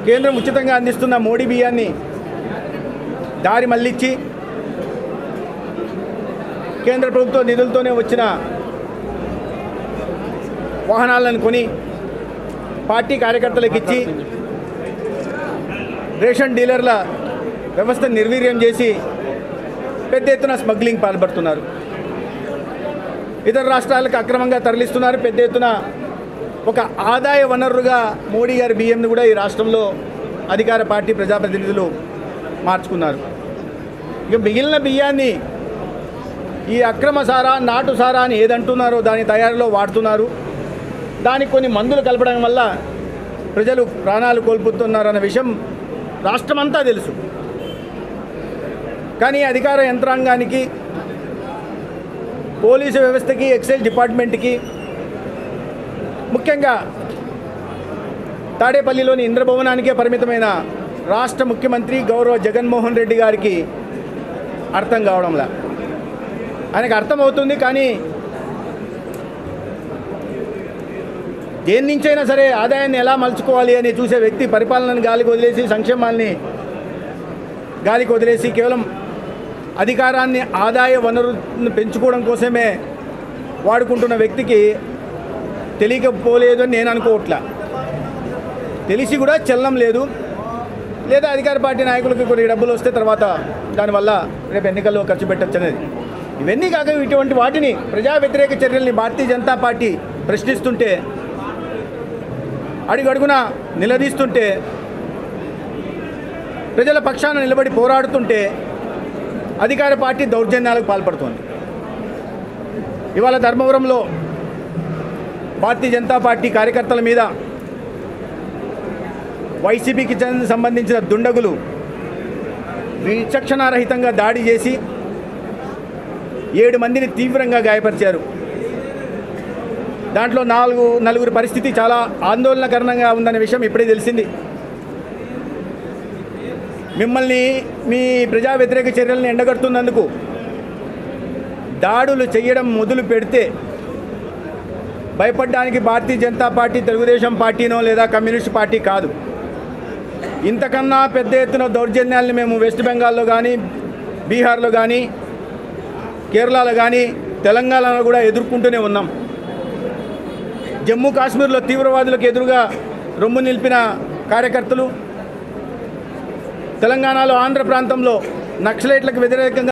కేంద్రం ఉచితంగా అందిస్తున్న మోడీ బియ్యాన్ని దారి మళ్ళించి కేంద్ర ప్రభుత్వ నిధులతోనే వచ్చిన వాహనాలను కొని పార్టీ కార్యకర్తలకు ఇచ్చి రేషన్ డీలర్ల వ్యవస్థను నిర్వీర్యం చేసి పెద్ద ఎత్తున స్మగ్లింగ్ పాల్పడుతున్నారు ఇతర రాష్ట్రాలకు అక్రమంగా తరలిస్తున్నారు పెద్ద ఎత్తున ఒక ఆదాయ వనరుగా మోడీ గారి బియ్యంని కూడా ఈ రాష్ట్రంలో అధికార పార్టీ ప్రజాప్రతినిధులు మార్చుకున్నారు ఇక మిగిలిన బియ్యాన్ని ఈ అక్రమ సారా నాటు సారా అని ఏదంటున్నారో దాని తయారీలో వాడుతున్నారు దానికి కొన్ని మందులు కలపడం వల్ల ప్రజలు ప్రాణాలు కోల్పోతున్నారన్న విషయం రాష్ట్రమంతా తెలుసు కానీ అధికార యంత్రాంగానికి పోలీసు వ్యవస్థకి ఎక్సైజ్ డిపార్ట్మెంట్కి ముఖ్యంగా తాడేపల్లిలోని ఇంద్రభవనానికే పరిమితమైన రాష్ట్ర ముఖ్యమంత్రి గౌరవ జగన్మోహన్ రెడ్డి గారికి అర్థం కావడంలా ఆయనకు అర్థమవుతుంది కానీ దేని నుంచైనా సరే ఆదాయాన్ని ఎలా మలుచుకోవాలి అని చూసే వ్యక్తి పరిపాలనను గాలికి వదిలేసి సంక్షేమాల్ని గాలికి వదిలేసి కేవలం అధికారాన్ని ఆదాయ వనరును పెంచుకోవడం కోసమే వాడుకుంటున్న వ్యక్తికి తెలియకపోలేదు అని నేను అనుకోవట్లా తెలిసి కూడా చెల్లం లేదు లేదా అధికార పార్టీ నాయకులకు కొన్ని డబ్బులు వస్తే తర్వాత దానివల్ల రేపు ఎన్నికల్లో ఖర్చు పెట్టచ్చు అనేది ఇవన్నీ కాక ఇటువంటి వాటిని ప్రజా వ్యతిరేక చర్యల్ని భారతీయ జనతా పార్టీ ప్రశ్నిస్తుంటే అడుగడుగున నిలదీస్తుంటే ప్రజల పక్షాన నిలబడి పోరాడుతుంటే అధికార పార్టీ దౌర్జన్యాలకు పాల్పడుతోంది ఇవాళ ధర్మవరంలో భారతీయ జనతా పార్టీ కార్యకర్తల మీద వైసీపీకి చెందిన సంబంధించిన దుండగులు విచక్షణారహితంగా దాడి చేసి ఏడు మందిని తీవ్రంగా గాయపరిచారు దాంట్లో నాలుగు నలుగురి పరిస్థితి చాలా ఆందోళనకరంగా ఉందనే విషయం ఇప్పుడే తెలిసింది మిమ్మల్ని మీ ప్రజా వ్యతిరేక చర్యలను ఎండగడుతున్నందుకు దాడులు చేయడం మొదలు పెడితే భయపడడానికి భారతీయ జనతా పార్టీ తెలుగుదేశం పార్టీనో లేదా కమ్యూనిస్ట్ పార్టీ కాదు ఇంతకన్నా పెద్ద ఎత్తున దౌర్జన్యాల్ని మేము వెస్ట్ బెంగాల్లో కానీ బీహార్లో కానీ కేరళలో కానీ తెలంగాణలో కూడా ఎదుర్కొంటూనే ఉన్నాం జమ్మూ కాశ్మీర్లో తీవ్రవాదులకు ఎదురుగా రొమ్ము నిలిపిన కార్యకర్తలు తెలంగాణలో ఆంధ్ర ప్రాంతంలో నక్సలైట్లకు వ్యతిరేకంగా